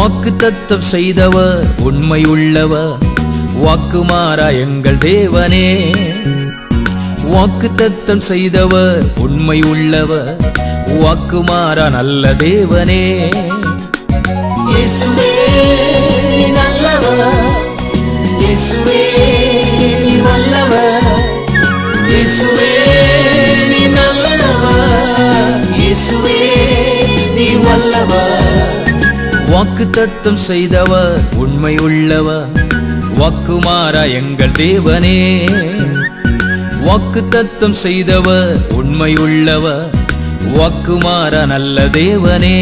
வாக்கு தத்தம் செய்தவர் உண்மை உள்ளவர் வாக்குமாறா எங்கள் தேவனே வாக்கு தத்தம் செய்தவர் உண்மை உள்ளவர் வாக்குமாறா நல்ல தேவனே இயேசுவே நீ நல்லவர் இயேசுவே நீ வல்லவர் இயேசுவே நீ நல்லவர் இயேசுவே நீ வல்லவர் வாக்கு தத்தம் செய்தவர் உண்மை உள்ளவர் வாக்குமாறா எங்கள் தேவனே வாக்கு தத்தம் செய்தவர் உண்மை உள்ளவர் வாக்குமாறா நல்ல தேவனே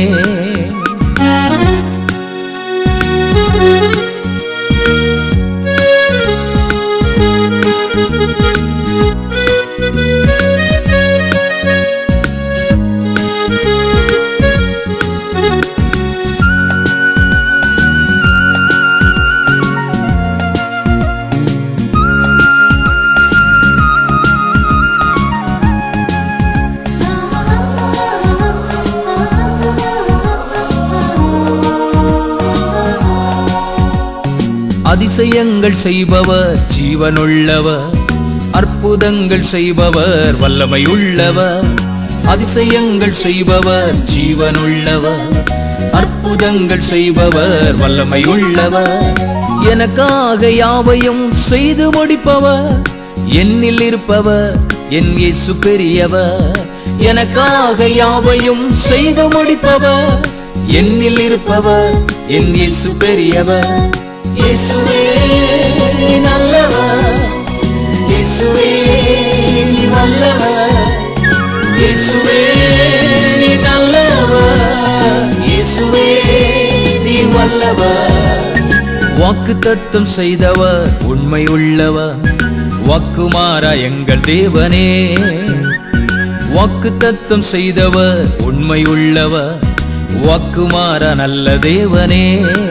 அதிசயங்கள் செய்பவர் ஜீவனுள்ளவர் அற்புதங்கள் செய்பவர் வல்லமை உள்ளவர் அதிசயங்கள் செய்பவர் ஜீவனுள்ளவர் அற்புதங்கள் செய்பவர் வல்லமை உள்ளவர் எனக்காக யாவையும் செய்து முடிப்பவர் என்னில் இருப்பவர் என் இயேசு பெரியவர் எனக்காக யாவையும் செய்து முடிப்பவர் என்னில் இருப்பவர் என் இயேசு பெரியவர் இயேசுவே நீ நல்லவர் இயேசுவே நீ வல்லவர் இயேசுவே நீ நல்லவர் இயேசுவே நீ வல்லவர் வாக்கு தத்தம் செய்தவர் உண்மை உள்ளவர் வாக்குமாறா எங்கள் தேவனே வாக்கு தத்தம் செய்தவர் உண்மை உள்ளவர் வாக்குமாறா நல்ல தேவனே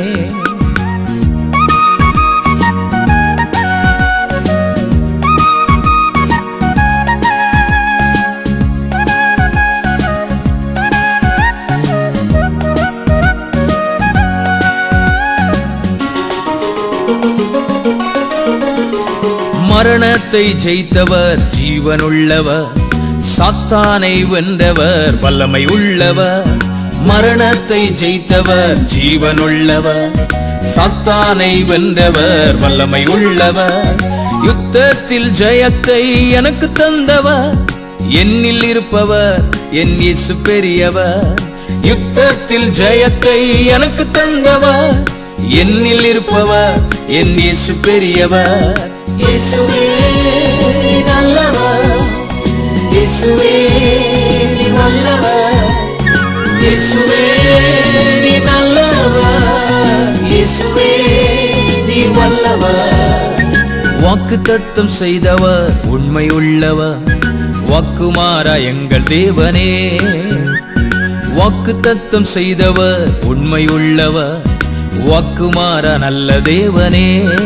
மரணத்தை ஜெயித்தவர் ஜீவனுள்ளவர் சாத்தானை வென்றவர் வல்லமை உள்ளவர் மரணத்தை ஜெயித்தவர் ஜீவனுள்ளவர் சாத்தானை வென்றவர் வல்லமை உள்ளவர் யுத்தத்தில் ஜெயத்தை எனக்கு தந்தவர் என்னில் இருப்பவர் என் இயேசு பெரியவர் யுத்தத்தில் ஜெயத்தை எனக்கு தந்தவர் என்னில் இருப்பவர் என் இயேசு பெரியவர் இயேசுவே நீ நல்லவர் இயேசுவே நீ வல்லவர் இயேசுவே நீ நல்லவர் இயேசுவே நீ வல்லவர் வாக்கு தத்தம் செய்தவர் உண்மை உள்ளவர் வாக்குமாறா எங்கள் தேவனே வாக்கு தத்தம் செய்தவர் உண்மை உள்ளவர் வாக்குமாறா நல்ல தேவனே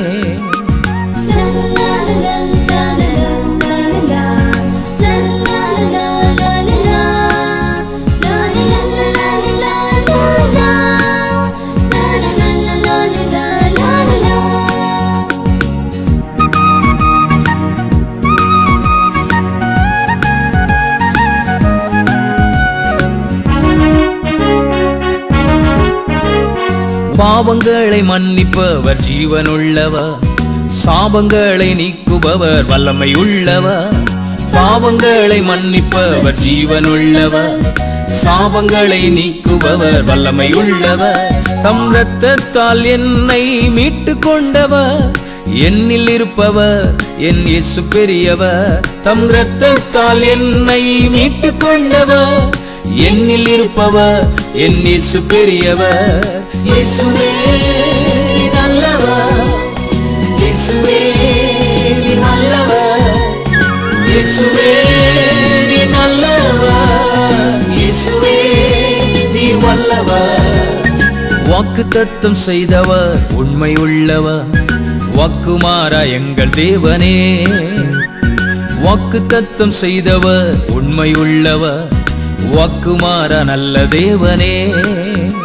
பாவங்களை மன்னிப்பவர் ஜீவனுள்ளவர் சாபங்களை நீக்குபவர் வல்லமை உள்ளவர் பாவங்களை மன்னிப்பவர் ஜீவனுள்ளவர் சாபங்களை நீக்குபவர் வல்லமை உள்ளவர் தம் இரத்தத்தால் என்னை மீட்டு கொண்டவர் என்னில் இருப்பவர் என் இயேசு பெரியவர் தம் இரத்தத்தால் என்னை மீட்டு கொண்டவர் என்னில் இருப்பவர் என் இயேசு பெரியவர் இயேசுவே நீ நல்லவர் இயேசுவே நீ நல்லவர் இயேசுவே நீ நல்லவர் இயேசுவே நீ வல்லவர் வாக்கு தத்தம் செய்தவர் உண்மை உள்ளவர் வாக்குமாறா எங்கள் தேவனே வாக்கு தத்தம் செய்தவர் உண்மை உள்ளவர் வாக்குமாறா நல்ல தேவனே